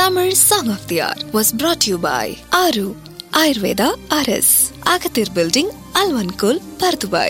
Tamil Song of the Hour was brought to you by Aru Ayurveda RS, Agathir Building, Alvankul, Pardubai.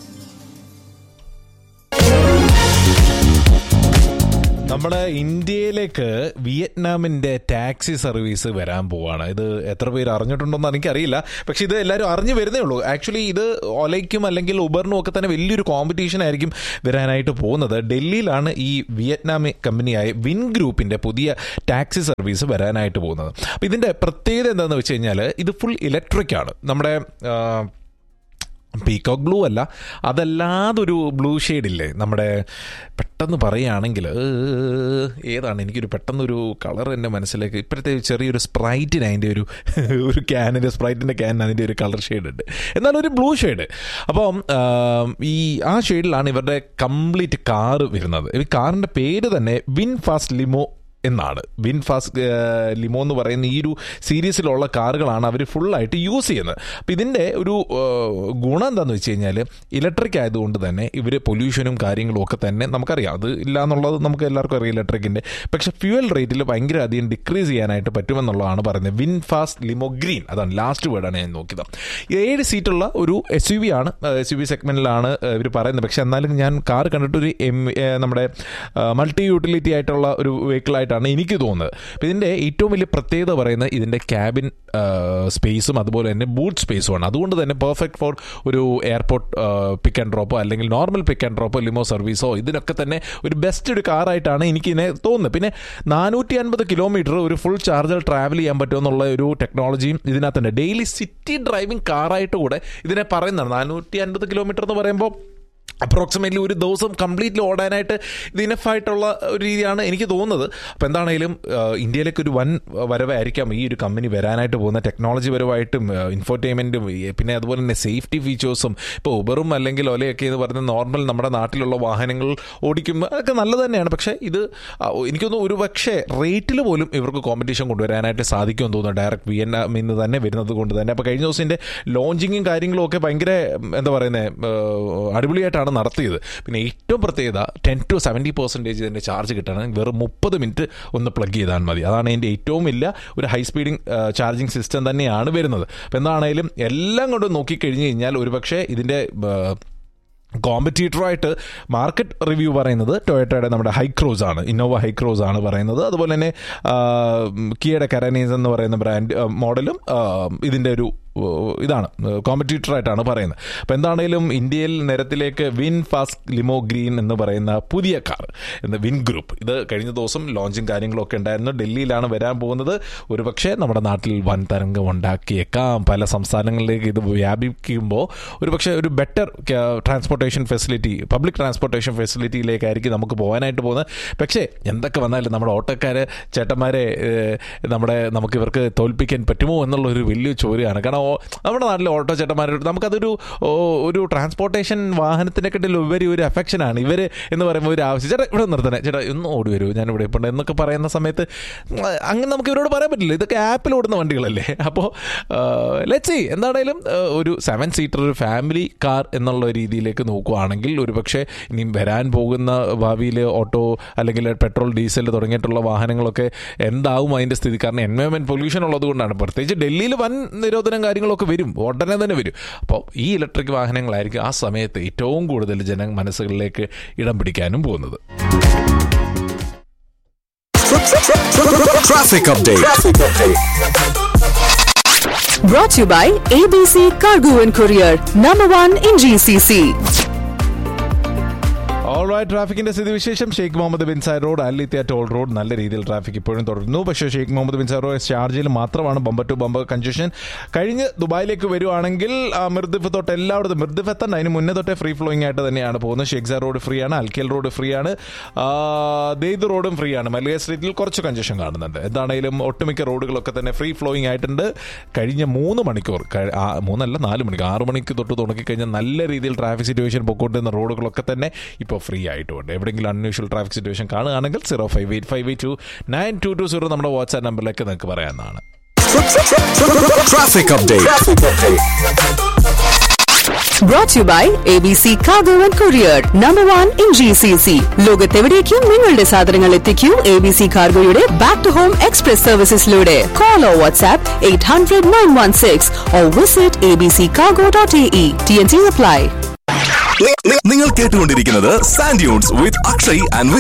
നമ്മുടെ ഇന്ത്യയിലേക്ക് വിയറ്റ്നാമിന്റെ taxi service വരാൻ പോവാണ് ഇത് എത്ര പേര് അറിഞ്ഞിട്ടുണ്ടോന്ന് എനിക്കറിയില്ല പക്ഷെ ഇത് എല്ലാവരും അറിഞ്ഞു വരുന്നേ ഉള്ളൂ ആക്ച്വലി ഇത് ഒലയ്ക്കും അല്ലെങ്കിൽ ഉബറിനും ഒക്കെ തന്നെ വലിയൊരു കോമ്പറ്റീഷൻ ആയിരിക്കും വരാനായിട്ട് പോകുന്നത് ഡൽഹിയിലാണ് ഈ വിയറ്റ്നാമി കമ്പനിയായ വിൻ ഗ്രൂപ്പിന്റെ പുതിയ ടാക്സി സർവീസ് വരാനായിട്ട് പോകുന്നത് അപ്പോൾ ഇതിന്റെ പ്രത്യേകത എന്താണെന്ന് വെച്ച് കഴിഞ്ഞാൽ ഇത് ഫുൾ ഇലക്ട്രിക് ആണ് നമ്മുടെ ആ, പീക്കോക്ക് ബ്ലൂ അല്ല അതല്ലാതൊരു ബ്ലൂ ഷെയ്ഡില്ലേ നമ്മുടെ പെട്ടെന്ന് പറയുകയാണെങ്കിൽ ഏഹ്, ഏതാണ് എനിക്കൊരു പെട്ടെന്നൊരു കളർ എൻ്റെ മനസ്സിലേക്ക് ഇപ്പോഴത്തെ ചെറിയൊരു സ്പ്രൈറ്റിന് അതിൻ്റെ ഒരു ഒരു ക്യാനിൻ്റെ സ്പ്രൈറ്റിൻ്റെ ക്യാനിന് അതിൻ്റെ ഒരു കളർ ഷെയ്ഡ് ഉണ്ട് എന്നാൽ ഒരു ബ്ലൂ ഷെയ്ഡ് അപ്പം ആം, ഈ ആ ഷെയ്ഡിലാണ് ഇവരുടെ കംപ്ലീറ്റ് കാറ് വരുന്നത് ഈ കാറിൻ്റെ പേര് തന്നെ വിൻ ഫാസ്റ്റ് ലിമോ എന്നാണ് വിൻ ഫാസ്റ്റ് ലിമോ എന്ന് പറയുന്ന ഈ ഒരു സീരീസിലുള്ള കാറുകളാണ് അവർ ഫുള്ളായിട്ട് യൂസ് ചെയ്യുന്നത് അപ്പം ഇതിൻ്റെ ഒരു ഏഹ്, ഗുണം എന്താണെന്ന് വെച്ച് കഴിഞ്ഞാൽ ഇലക്ട്രിക് ആയതുകൊണ്ട് തന്നെ ഇവർ പൊല്യൂഷനും കാര്യങ്ങളും ഒക്കെ തന്നെ നമുക്കറിയാം അത് ഇല്ല എന്നുള്ളത് നമുക്ക് എല്ലാവർക്കും അറിയാം ഇലക്ട്രിക്കിൻ്റെ പക്ഷേ ഫ്യൂവൽ റേറ്റിൽ ഭയങ്കര അധികം ഡിക്രീസ് ചെയ്യാനായിട്ട് പറ്റുമെന്നുള്ളതാണ് പറയുന്നത് വിൻ ഫാസ്റ്റ് ലിമോ ഗ്രീൻ അതാണ് ലാസ്റ്റ് വേർഡാണ് ഞാൻ നോക്കിയത് ഏഴ് സീറ്റുള്ള ഒരു എസ് യു വി ആണ് എസ് യു വി സെഗ്മെൻറ്റിലാണ് ഇവർ പറയുന്നത് പക്ഷേ എന്നാലും ഞാൻ കാർ കണ്ടിട്ട് ഒരു എം നമ്മുടെ മൾട്ടി യൂട്ടിലിറ്റി ആയിട്ടുള്ള ഒരു വെഹിക്കിളായിട്ടാണ് എനിക്ക് തോന്നുന്നത് അപ്പോൾ ഇതിൻ്റെ ഏറ്റവും വലിയ പ്രത്യേകത പറയുന്നത് ഇതിൻ്റെ ക്യാബിൻ സ്പേസും അതുപോലെ തന്നെ ബൂട്ട് സ്പേസുമാണ് അതുകൊണ്ട് തന്നെ പെർഫെക്റ്റ് ഫോർ ഒരു എയർപോർട്ട് പിക്ക് ആൻഡ് ഡ്രോപ്പോ അല്ലെങ്കിൽ നോർമൽ പിക്ക് ആൻഡ് ഡ്രോപ്പോ ലിമോ സർവീസോ ഇതിനൊക്കെ തന്നെ ഒരു ബെസ്റ്റ് ഒരു കാറായിട്ടാണ് എനിക്കിതിനെ തോന്നുന്നത് പിന്നെ നാനൂറ്റി അൻപത് കിലോമീറ്റർ ഒരു ഫുൾ ചാർജർ ട്രാവൽ ചെയ്യാൻ പറ്റുമെന്നുള്ള ഒരു ടെക്നോളജിയും ഇതിനകത്തുണ്ട് ഡെയിലി സിറ്റി ഡ്രൈവിംഗ് കാറായിട്ട് കൂടെ ഇതിനെ പറയുന്നതാണ് നാനൂറ്റി അൻപത് കിലോമീറ്റർ എന്ന് പറയുമ്പോൾ അപ്രോക്സിമേറ്റ്ലി ഒരു ദിവസം കംപ്ലീറ്റ്ലി ഓടാനായിട്ട് ഇത് ഇനഫായിട്ടുള്ള ഒരു രീതിയാണ് എനിക്ക് തോന്നുന്നത് അപ്പോൾ എന്താണെങ്കിലും ആ, ഇന്ത്യയിലേക്ക് ഒരു വൻ വരവായിരിക്കാം ഈ ഒരു കമ്പനി വരാനായിട്ട് പോകുന്ന ടെക്നോളജി പരമായിട്ടും ഇൻഫോർടൈൻമെൻറ്റും പിന്നെ അതുപോലെ തന്നെ സേഫ്റ്റി ഫീച്ചേഴ്സും ഇപ്പോൾ ഉബറും അല്ലെങ്കിൽ ഒലയൊക്കെ എന്ന് പറയുന്ന നോർമൽ നമ്മുടെ നാട്ടിലുള്ള വാഹനങ്ങൾ ഓടിക്കുമ്പോൾ അതൊക്കെ നല്ലത് തന്നെയാണ് പക്ഷേ ഇത് ആ, എനിക്കൊന്ന് ഒരു പക്ഷേ റേറ്റിൽ പോലും ഇവർക്ക് കോമ്പറ്റീഷൻ കൊണ്ടുവരാനായിട്ട് സാധിക്കുമെന്ന് തോന്നുന്നു ഡയറക്റ്റ് വിയറ്റ്നാമിൽ നിന്ന് തന്നെ വരുന്നത് കൊണ്ട് തന്നെ അപ്പോൾ കഴിഞ്ഞ ദിവസം ഇതിൻ്റെ ലോഞ്ചിങ്ങും കാര്യങ്ങളും ഒക്കെ ഭയങ്കര ഉം, എന്താ പറയുന്നത് അടിപൊളിയായിട്ടാണ് നടത്തിയത് പിന്നെ ഏറ്റവും പ്രത്യേകത ടെൻ ടു സെവൻറ്റി പെർസെൻറ്റേജ് ഇതിൻ്റെ ചാർജ് കിട്ടണമെങ്കിൽ വെറും മുപ്പത് മിനിറ്റ് ഒന്ന് പ്ലഗ് ചെയ്താൽ മതി അതാണ് ഇതിൻ്റെ ഏറ്റവും വലിയ ഒരു ഹൈ സ്പീഡിങ് ചാർജിങ് സിസ്റ്റം തന്നെയാണ് വരുന്നത് അപ്പോൾ എന്താണേലും എല്ലാം കൊണ്ട് നോക്കിക്കഴിഞ്ഞ് കഴിഞ്ഞാൽ ഒരുപക്ഷെ ഇതിൻ്റെ കോമ്പറ്റീറ്ററായിട്ട് മാർക്കറ്റ് റിവ്യൂ പറയുന്നത് ടൊയോട്ടയുടെ നമ്മുടെ ഹൈക്രോസ് ആണ് ഇന്നോവ ഹൈക്രോസ് ആണ് പറയുന്നത് അതുപോലെ തന്നെ ആ, കിയയുടെ കരനീസ് എന്ന് പറയുന്ന ബ്രാൻഡ് ആ, മോഡലും ആ, ഇതിൻ്റെ ഒരു ഓ, ഇതാണ് കോമ്പറ്റീറ്ററായിട്ടാണ് പറയുന്നത് അപ്പോൾ എന്താണേലും ഇന്ത്യയിൽ നിരത്തിലേക്ക് വിൻ ഫാസ്റ്റ് ലിമോ ഗ്രീൻ എന്ന് പറയുന്ന പുതിയ കാർ എന്ന വിൻ ഗ്രൂപ്പ് ഇത് കഴിഞ്ഞ ദിവസം ലോഞ്ചും കാര്യങ്ങളൊക്കെ ഉണ്ടായിരുന്നു ഡൽഹിയിലാണ് വരാൻ പോകുന്നത് ഒരുപക്ഷെ നമ്മുടെ നാട്ടിൽ വൻ തരംഗം ഉണ്ടാക്കിയേക്കാം പല സംസ്ഥാനങ്ങളിലേക്ക് ഇത് വ്യാപിക്കുമ്പോൾ ഒരുപക്ഷെ ഒരു better transportation facility public transportation ഫെസിലിറ്റിയിലേക്കായിരിക്കും നമുക്ക് പോകാനായിട്ട് പോകുന്നത് പക്ഷേ എന്തൊക്കെ വന്നാലും നമ്മുടെ ഓട്ടോക്കാർ ചേട്ടന്മാരെ ഏഹ്, നമ്മുടെ നമുക്ക് ഇവർക്ക് തോൽപ്പിക്കാൻ പറ്റുമോ എന്നുള്ള ഒരു വലിയ ചോദ്യമാണ് കാരണം ഓ- നമ്മുടെ നാട്ടിലെ ഓട്ടോ ചേട്ടന്മാരുടെ നമുക്കതൊരു ഓ, ഒരു ട്രാൻസ്പോർട്ടേഷൻ വാഹനത്തിനെക്കാട്ടിൽ ഉപരി ഒരു അഫെക്ഷനാണ് ഇവർ എന്ന് പറയുമ്പോൾ ഒരു ആവശ്യം ചേട്ടാ ഇവിടെ നിർത്തണേ ചേട്ടാ ഒന്ന് ഓടി വരൂ ഞാൻ ഇവിടെ ഇപ്പോൾ എന്നൊക്കെ പറയുന്ന സമയത്ത് ഉം, അങ്ങനെ നമുക്ക് ഇവരോട് പറയാൻ പറ്റില്ല ഇതൊക്കെ ആപ്പിൽ ഓടുന്ന വണ്ടികളല്ലേ അപ്പോൾ ലെറ്റ്സി എന്താണേലും ആ, ഒരു സെവൻ സീറ്റർ ഒരു ഫാമിലി കാർ എന്നുള്ള രീതിയിലേക്ക് നോക്കുകയാണെങ്കിൽ ഒരുപക്ഷെ ഇനി വരാൻ പോകുന്ന ഭാവിയിൽ ഓട്ടോ അല്ലെങ്കിൽ പെട്രോൾ ഡീസൽ തുടങ്ങിയിട്ടുള്ള വാഹനങ്ങളൊക്കെ എന്താവും അതിൻ്റെ സ്ഥിതി കാരണം എൻവയോൺമെൻറ്റ് പൊല്യൂഷൻ ഉള്ളത് കൊണ്ടാണ് പ്രത്യേകിച്ച് ഡൽഹിയിൽ വൻ നിരോധനം കാര്യങ്ങളൊക്കെ വരും ഉടനെ തന്നെ വരും അപ്പോൾ ഈ ഇലക്ട്രിക് വാഹനങ്ങളായിരിക്കും ആ സമയത്ത് ഏറ്റവും കൂടുതൽ ജന മനസ്സുകളിലേക്ക് ഇടം പിടിക്കാനും പോകുന്നത് Traffic update. Brought to you by ABC Cargo and Courier, number one in GCC. Alright ട്രാഫിക്കിന്റെ സ്ഥിതിവിശേഷം Sheikh Mohammed bin Zayed road അല്ലിത്യ ടോൾ റോഡ് നല്ല രീതിയിൽ ട്രാഫിക് ഇപ്പോഴും തുടരുന്നു പക്ഷേ Sheikh Mohammed bin Zayed road ഷാർജയിൽ മാത്രമാണ് ബമ്പർ ടു ബമ്പർ കൺജഷൻ കഴിഞ്ഞ് ദുബായിലേക്ക് വരുവാണെങ്കിൽ ആ, മിർദിഫ് തൊട്ട് എല്ലായിടത്തും മിർദിഫ് എത്തണ്ട അതിന് മുന്നേ തൊട്ടേ ഫ്രീ ഫ്ലോയിങ് ആയിട്ട് തന്നെയാണ് പോകുന്നത് ഷെയ്ഖ് സായ് റോഡ് ഫ്രീ ആണ് അൽക്കേൽ റോഡ് ഫ്രീ ആണ് ആ, ദെയ്ദ് റോഡും ഫ്രീ ആണ് മല്ലിക സ്ട്രീറ്റിൽ കുറച്ച് കൺജഷൻ കാണുന്നുണ്ട് എന്താണെങ്കിലും ഒട്ടുമിക്ക റോഡുകളൊക്കെ തന്നെ ഫ്രീ ഫ്ലോയിങ് ആയിട്ടുണ്ട് കഴിഞ്ഞ മൂന്ന് മണിക്കൂർ കഴി- ആ, മൂന്നല്ല നാല് മണിക്കൂർ ആറ് മണിക്ക് തൊട്ട് തുടങ്ങിക്കഴിഞ്ഞാൽ നല്ല രീതിയിൽ ട്രാഫിക് സിറ്റുവേഷൻ പൊക്കോണ്ടിരുന്ന റോഡുകളൊക്കെ തന്നെ ഇപ്പോൾ ഫ്രീ ആയിട്ടുണ്ട് എവിടെയെങ്കിലും അൺയൂഷ്വൽ ട്രാഫിക് സിറ്റുവേഷൻ കാണുകയാണെങ്കിൽ zero five eight five eight two nine two two zero നമ്മുടെ വാട്സ്ആപ്പ് നമ്പറിലേക്ക് നിങ്ങൾക്ക് പറയാവുന്നതാണ് Traffic update. Brought to you by ABC Cargo and Courier, number one in GCC. ലോകത്തെവിടേക്കും നിങ്ങളുടെ സാധനങ്ങൾ എത്തിക്കൂ എ ബി സി കാർഗോയുടെ ബാക്ക് ടു ഹോം എക്സ്പ്രസ് സർവീസസിലൂടെ call or WhatsApp eight hundred nine one six or visit A B C cargo dot A E T N C apply നി- നി- നിങ്ങൾ കേട്ടുകൊണ്ടിരിക്കുന്നത് സാൻഡ്യൂൺസ് വിത്ത് അക്ഷയ് ആൻഡ്